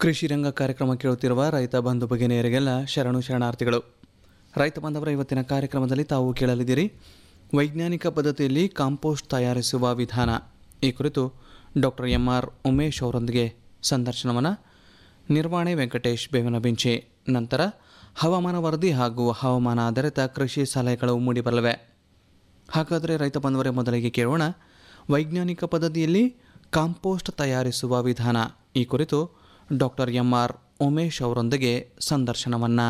ಕೃಷಿ ರಂಗ ಕಾರ್ಯಕ್ರಮ ಕೇಳುತ್ತಿರುವ ರೈತ ಬಂಧು ಭಗಿನಿಯರಿಗೆಲ್ಲ ಶರಣು ಶರಣಾರ್ಥಿಗಳು ರೈತ ಬಾಂಧವರ ಇವತ್ತಿನ ಕಾರ್ಯಕ್ರಮದಲ್ಲಿ ತಾವು ಕೇಳಲಿದ್ದೀರಿ ವೈಜ್ಞಾನಿಕ ಪದ್ಧತಿಯಲ್ಲಿ ಕಾಂಪೋಸ್ಟ್ ತಯಾರಿಸುವ ವಿಧಾನ ಈ ಕುರಿತು ಡಾಕ್ಟರ್ ಎಂ ಆರ್ ಉಮೇಶ್ ಅವರೊಂದಿಗೆ ಸಂದರ್ಶನವನ್ನು ನಿರ್ವಹಣೆ ವೆಂಕಟೇಶ್ ಬೇವನಬಿಂಚೆ ನಂತರ ಹವಾಮಾನ ವರದಿ ಹಾಗೂ ಹವಾಮಾನ ಆಧಾರಿತ ಕೃಷಿ ಸಲಹೆಗಳು ಮೂಡಿಬರಲಿವೆ ಹಾಗಾದರೆ ರೈತ ಬಂಧುವರೇ ಮೊದಲಿಗೆ ಕೇಳೋಣ ವೈಜ್ಞಾನಿಕ ಪದ್ಧತಿಯಲ್ಲಿ ಕಾಂಪೋಸ್ಟ್ ತಯಾರಿಸುವ ವಿಧಾನ ಈ ಕುರಿತು ಡಾಕ್ಟರ್ ಎಂ ಆರ್ ಉಮೇಶ್ ಅವರೊಂದಿಗೆ ಸಂದರ್ಶನವನ್ನು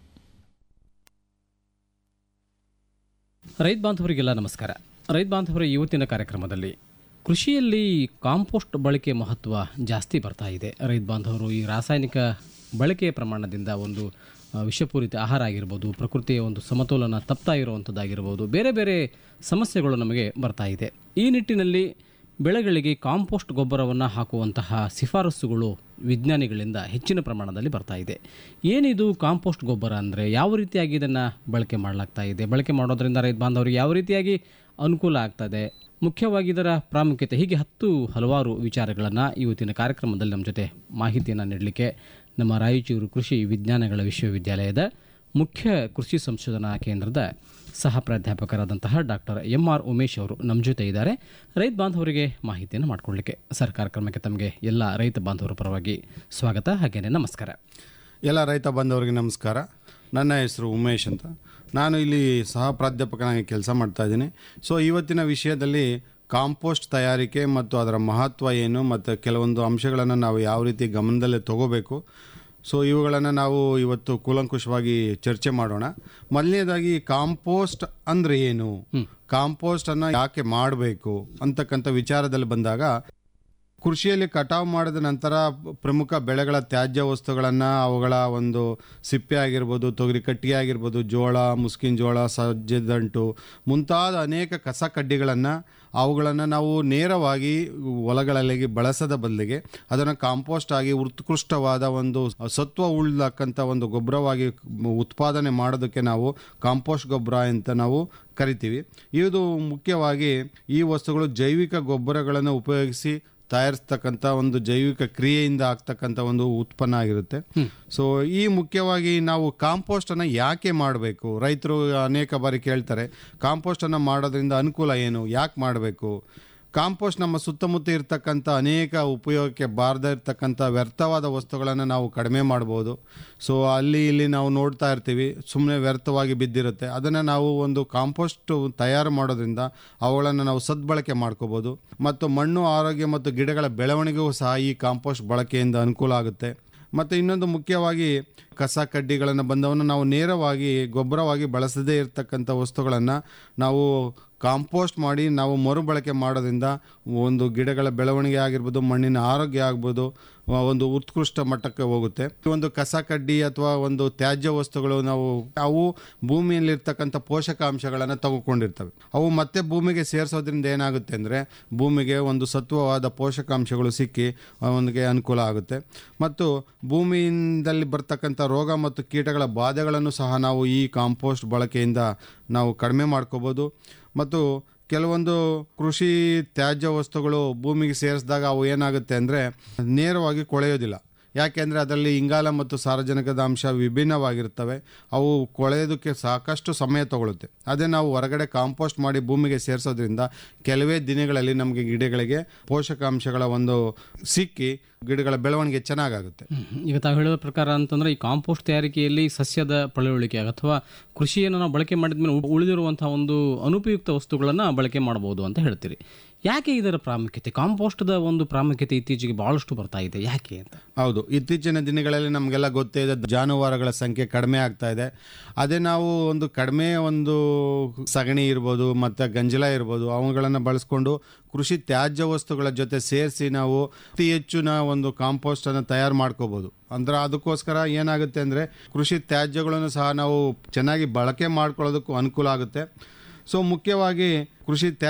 ರೈತ ಬಾಂಧವರಿಗೆಲ್ಲ ನಮಸ್ಕಾರ ರೈತ ಬಾಂಧವರ ಇವತ್ತಿನ ಕಾರ್ಯಕ್ರಮದಲ್ಲಿ ಕೃಷಿಯಲ್ಲಿ ಕಾಂಪೋಸ್ಟ್ ಬಳಕೆ ಮಹತ್ವ ಜಾಸ್ತಿ ಬರ್ತಾ ಇದೆ ರೈತ ಬಾಂಧವರು ಈ ರಾಸಾಯನಿಕ ಬಳಕೆಯ ಪ್ರಮಾಣದಿಂದ ಒಂದು ಆ, ವಿಷಪೂರಿತ ಆಹಾರ ಆಗಿರ್ಬೋದು ಪ್ರಕೃತಿಯ ಒಂದು ಸಮತೋಲನ ತಪ್ತಾ ಇರುವಂಥದ್ದಾಗಿರ್ಬೋದು ಬೇರೆ ಬೇರೆ ಸಮಸ್ಯೆಗಳು ನಮಗೆ ಬರ್ತಾ ಇದೆ ಈ ನಿಟ್ಟಿನಲ್ಲಿ ಬೆಳೆಗಳಿಗೆ ಕಾಂಪೋಸ್ಟ್ ಗೊಬ್ಬರವನ್ನು ಹಾಕುವಂತಹ ಶಿಫಾರಸುಗಳು ವಿಜ್ಞಾನಿಗಳಿಂದ ಹೆಚ್ಚಿನ ಪ್ರಮಾಣದಲ್ಲಿ ಬರ್ತಾ ಇದೆ ಏನಿದು ಕಾಂಪೋಸ್ಟ್ ಗೊಬ್ಬರ ಅಂದರೆ ಯಾವ ರೀತಿಯಾಗಿ ಇದನ್ನು ಬಳಕೆ ಮಾಡಲಾಗ್ತಾ ಇದೆ ಬಳಕೆ ಮಾಡೋದ್ರಿಂದ ರೈತ ಬಾಂಧವರಿಗೆ ಯಾವ ರೀತಿಯಾಗಿ ಅನುಕೂಲ ಆಗ್ತದೆ ಮುಖ್ಯವಾಗಿ ಇದರ ಪ್ರಾಮುಖ್ಯತೆ ಹೀಗೆ ಹತ್ತು ಹಲವಾರು ವಿಚಾರಗಳನ್ನು ಇವತ್ತಿನ ಕಾರ್ಯಕ್ರಮದಲ್ಲಿ ನಮ್ಮ ಜೊತೆ ಮಾಹಿತಿಯನ್ನು ನೀಡಲಿಕ್ಕೆ ನಮ್ಮ ರಾಯಚೂರು ಕೃಷಿ ವಿಜ್ಞಾನಗಳ ವಿಶ್ವವಿದ್ಯಾಲಯದ ಮುಖ್ಯ ಕೃಷಿ ಸಂಶೋಧನಾ ಕೇಂದ್ರದ ಸಹ ಪ್ರಾಧ್ಯಾಪಕರಾದಂತಹ ಡಾಕ್ಟರ್ ಎಂ ಆರ್ ಉಮೇಶ್ ಅವರು ನಮ್ಮ ಜೊತೆ ಇದ್ದಾರೆ ರೈತ ಬಾಂಧವರಿಗೆ ಮಾಹಿತಿಯನ್ನು ಮಾಡಿಕೊಡ್ಲಿಕ್ಕೆ ಸರ್ ಕಾರ್ಯಕ್ರಮಕ್ಕೆ ತಮಗೆ ಎಲ್ಲ ರೈತ ಬಾಂಧವರ ಪರವಾಗಿ ಸ್ವಾಗತ ಹಾಗೇನೆ ನಮಸ್ಕಾರ ಎಲ್ಲ ರೈತ ಬಂಧವರಿಗೆ ನಮಸ್ಕಾರ ನನ್ನ ಹೆಸರು ಉಮೇಶ್ ಅಂತ ನಾನು ಇಲ್ಲಿ ಸಹ ಪ್ರಾಧ್ಯಾಪಕನಾಗಿ ಕೆಲಸ ಮಾಡ್ತಾ ಇದ್ದೀನಿ ಸೊ ಇವತ್ತಿನ ವಿಷಯದಲ್ಲಿ ಕಾಂಪೋಸ್ಟ್ ತಯಾರಿಕೆ ಮತ್ತು ಅದರ ಮಹತ್ವ ಏನು ಮತ್ತು ಕೆಲವೊಂದು ಅಂಶಗಳನ್ನು ನಾವು ಯಾವ ರೀತಿ ಗಮನದಲ್ಲೇ ತಗೋಬೇಕು ಸೊ ಇವುಗಳನ್ನು ನಾವು ಇವತ್ತು ಕೂಲಂಕುಷವಾಗಿ ಚರ್ಚೆ ಮಾಡೋಣ ಮೊದಲನೇದಾಗಿ ಕಾಂಪೋಸ್ಟ್ ಅಂದರೆ ಏನು ಕಾಂಪೋಸ್ಟನ್ನು ಯಾಕೆ ಮಾಡಬೇಕು ಅಂತಕ್ಕಂಥ ವಿಚಾರದಲ್ಲಿ ಬಂದಾಗ ಕೃಷಿಯಲ್ಲಿ ಕಟಾವು ಮಾಡಿದ ನಂತರ ಪ್ರಮುಖ ಬೆಳೆಗಳ ತ್ಯಾಜ್ಯ ವಸ್ತುಗಳನ್ನು ಅವುಗಳ ಒಂದು ಸಿಪ್ಪೆ ಆಗಿರ್ಬೋದು ತೊಗರಿ ಕಟ್ಟಿಗೆ ಆಗಿರ್ಬೋದು ಜೋಳ ಮುಸ್ಕಿನ ಜೋಳ ಸಜ್ಜೆ ದಂಟು ಮುಂತಾದ ಅನೇಕ ಕಸ ಕಡ್ಡಿಗಳನ್ನು ಅವುಗಳನ್ನು ನಾವು ನೇರವಾಗಿ ಹೊಲಗಳಲ್ಲಿ ಬಳಸದ ಬದಲಿಗೆ ಅದನ್ನು ಕಾಂಪೋಸ್ಟ್ ಆಗಿ ಉತ್ಕೃಷ್ಟವಾದ ಒಂದು ಸತ್ವ ಉಳ್ಳಕ್ಕಂಥ ಒಂದು ಗೊಬ್ಬರವಾಗಿ ಉತ್ಪಾದನೆ ಮಾಡೋದಕ್ಕೆ ನಾವು ಕಾಂಪೋಸ್ಟ್ ಗೊಬ್ಬರ ಅಂತ ನಾವು ಕರಿತೀವಿ ಇದು ಮುಖ್ಯವಾಗಿ ಈ ವಸ್ತುಗಳು ಜೈವಿಕ ಗೊಬ್ಬರಗಳನ್ನು ಉಪಯೋಗಿಸಿ ತಯಾರಿಸ್ತಕ್ಕಂಥ ಒಂದು ಜೈವಿಕ ಕ್ರಿಯೆಯಿಂದ ಆಗ್ತಕ್ಕಂಥ ಒಂದು ಉತ್ಪನ್ನ ಆಗಿರುತ್ತೆ ಸೊ ಈ ಮುಖ್ಯವಾಗಿ ನಾವು ಕಾಂಪೋಸ್ಟನ್ನು ಯಾಕೆ ಮಾಡಬೇಕು ರೈತರು ಅನೇಕ ಬಾರಿ ಕೇಳ್ತಾರೆ ಕಾಂಪೋಸ್ಟನ್ನು ಮಾಡೋದ್ರಿಂದ ಅನುಕೂಲ ಏನು ಯಾಕೆ ಮಾಡಬೇಕು ಕಾಂಪೋಸ್ಟ್ ನಮ್ಮ ಸುತ್ತಮುತ್ತ ಇರ್ತಕ್ಕಂಥ ಅನೇಕ ಉಪಯೋಗಕ್ಕೆ ಬಾರದೇ ಇರ್ತಕ್ಕಂಥ ವ್ಯರ್ಥವಾದ ವಸ್ತುಗಳನ್ನು ನಾವು ಕಡಿಮೆ ಮಾಡ್ಬೋದು ಸೊ ಅಲ್ಲಿ ಇಲ್ಲಿ ನಾವು ನೋಡ್ತಾ ಇರ್ತೀವಿ ಸುಮ್ಮನೆ ವ್ಯರ್ಥವಾಗಿ ಬಿದ್ದಿರುತ್ತೆ ಅದನ್ನು ನಾವು ಒಂದು ಕಾಂಪೋಸ್ಟ್ ತಯಾರು ಮಾಡೋದ್ರಿಂದ ಅವುಗಳನ್ನು ನಾವು ಸದ್ಬಳಕೆ ಮಾಡ್ಕೋಬೋದು ಮತ್ತು ಮಣ್ಣು ಆರೋಗ್ಯ ಮತ್ತು ಗಿಡಗಳ ಬೆಳವಣಿಗೆಗೂ ಸಹ ಈ ಕಾಂಪೋಸ್ಟ್ ಬಳಕೆಯಿಂದ ಅನುಕೂಲ ಆಗುತ್ತೆ ಮತ್ತು ಇನ್ನೊಂದು ಮುಖ್ಯವಾಗಿ ಕಸ ಕಡ್ಡಿಗಳನ್ನು ಬಂದವನ್ನು ನಾವು ನೇರವಾಗಿ ಗೊಬ್ಬರವಾಗಿ ಬಳಸದೇ ಇರತಕ್ಕಂಥ ವಸ್ತುಗಳನ್ನು ನಾವು ಕಾಂಪೋಸ್ಟ್ ಮಾಡಿ ನಾವು ಮರುಬಳಕೆ ಮಾಡೋದ್ರಿಂದ ಒಂದು ಗಿಡಗಳ ಬೆಳವಣಿಗೆ ಆಗಿರ್ಬೋದು ಮಣ್ಣಿನ ಆರೋಗ್ಯ ಆಗ್ಬೋದು ಆ, ಒಂದು ಉತ್ಕೃಷ್ಟ ಮಟ್ಟಕ್ಕೆ ಹೋಗುತ್ತೆ ಈ ಒಂದು ಕಸ ಕಡ್ಡಿ ಅಥವಾ ಒಂದು ತ್ಯಾಜ್ಯ ವಸ್ತುಗಳು ನಾವು ಅವು ಭೂಮಿಯಲ್ಲಿರ್ತಕ್ಕಂಥ ಪೋಷಕಾಂಶಗಳನ್ನು ತೆಗೆದುಕೊಂಡಿರ್ತವೆ ಅವು ಮತ್ತೆ ಭೂಮಿಗೆ ಸೇರಿಸೋದ್ರಿಂದ ಏನಾಗುತ್ತೆ ಅಂದರೆ ಭೂಮಿಗೆ ಒಂದು ಸತ್ವವಾದ ಪೋಷಕಾಂಶಗಳು ಸಿಕ್ಕಿ ಅವನಿಗೆ ಅನುಕೂಲ ಆಗುತ್ತೆ ಮತ್ತು ಭೂಮಿಯಿಂದಲ್ಲಿ ಬರ್ತಕ್ಕಂಥ ರೋಗ ಮತ್ತು ಕೀಟಗಳ ಬಾಧೆಗಳನ್ನು ಸಹ ನಾವು ಈ ಕಾಂಪೋಸ್ಟ್ ಬಳಕೆಯಿಂದ ನಾವು ಕಡಿಮೆ ಮಾಡ್ಕೋಬೋದು ಮತ್ತು ಕೆಲವೊಂದು ಕೃಷಿ ತ್ಯಾಜ್ಯ ವಸ್ತುಗಳು ಭೂಮಿಗೆ ಸೇರಿಸಿದಾಗ ಅವು ಏನಾಗುತ್ತೆ ಅಂದರೆ ನೇರವಾಗಿ ಕೊಳೆಯೋದಿಲ್ಲ ಯಾಕೆಂದರೆ ಅದರಲ್ಲಿ ಇಂಗಾಲ ಮತ್ತು ಸಾರಜನಕದ ಅಂಶ ವಿಭಿನ್ನವಾಗಿರ್ತವೆ ಅವು ಕೊಳೆಯೋದಕ್ಕೆ ಸಾಕಷ್ಟು ಸಮಯ ತಗೊಳುತ್ತೆ ಅದೇ ನಾವು ಹೊರಗಡೆ ಕಾಂಪೋಸ್ಟ್ ಮಾಡಿ ಭೂಮಿಗೆ ಸೇರಿಸೋದ್ರಿಂದ ಕೆಲವೇ ದಿನಗಳಲ್ಲಿ ನಮಗೆ ಗಿಡಗಳಿಗೆ ಪೋಷಕಾಂಶಗಳ ಒಂದು ಸಿಕ್ಕಿ ಗಿಡಗಳ ಬೆಳವಣಿಗೆ ಚೆನ್ನಾಗಾಗುತ್ತೆ ಹ್ಮ್. ಈಗ ತಾವು ಹೇಳೋ ಪ್ರಕಾರ ಅಂತಂದ್ರೆ ಈ ಕಾಂಪೋಸ್ಟ್ ತಯಾರಿಕೆಯಲ್ಲಿ ಸಸ್ಯದ ಪಳೆಯುಳಿಕೆ ಅಥವಾ ಕೃಷಿಯನ್ನು ನಾವು ಬಳಕೆ ಮಾಡಿದ ಮೇಲೆ ಉಳಿದಿರುವಂತಹ ಒಂದು ಅನುಪಯುಕ್ತ ವಸ್ತುಗಳನ್ನು ಬಳಕೆ ಮಾಡಬಹುದು ಅಂತ ಹೇಳ್ತೀರಿ ಯಾಕೆ ಇದರ ಪ್ರಾಮುಖ್ಯತೆ ಕಾಂಪೋಸ್ಟ್ದ ಒಂದು ಪ್ರಾಮುಖ್ಯತೆ ಇತ್ತೀಚೆಗೆ ಬಹಳಷ್ಟು ಬರ್ತಾ ಇದೆ ಯಾಕೆ ಅಂತ ಹೌದು ಇತ್ತೀಚಿನ ದಿನಗಳಲ್ಲಿ ನಮಗೆಲ್ಲ ಗೊತ್ತೇ ಇದೆ ಜಾನುವಾರುಗಳ ಸಂಖ್ಯೆ ಕಡಿಮೆ ಆಗ್ತಾ ಇದೆ ಅದೇ ನಾವು ಒಂದು ಕಡಿಮೆ ಒಂದು ಸಗಣಿ ಇರ್ಬೋದು ಮತ್ತು ಗಂಜಲ ಇರ್ಬೋದು ಅವುಗಳನ್ನು ಬಳಸ್ಕೊಂಡು ಕೃಷಿ ತ್ಯಾಜ್ಯ ವಸ್ತುಗಳ ಜೊತೆ ಸೇರಿಸಿ ನಾವು ಅತಿ ಹೆಚ್ಚಿನ ಒಂದು ಕಾಂಪೋಸ್ಟನ್ನು ತಯಾರು ಮಾಡ್ಕೋಬೋದು ಅಂದ್ರೆ ಅದಕ್ಕೋಸ್ಕರ ಏನಾಗುತ್ತೆ ಅಂದರೆ ಕೃಷಿ ತ್ಯಾಜ್ಯಗಳನ್ನು ಸಹ ನಾವು ಚೆನ್ನಾಗಿ ಬಳಕೆ ಮಾಡ್ಕೊಳ್ಳೋದಕ್ಕೂ ಅನುಕೂಲ ಆಗುತ್ತೆ ಸೊ ಮುಖ್ಯವಾಗಿ ಕೃಷಿ ತ್ಯಾಜ್ಯ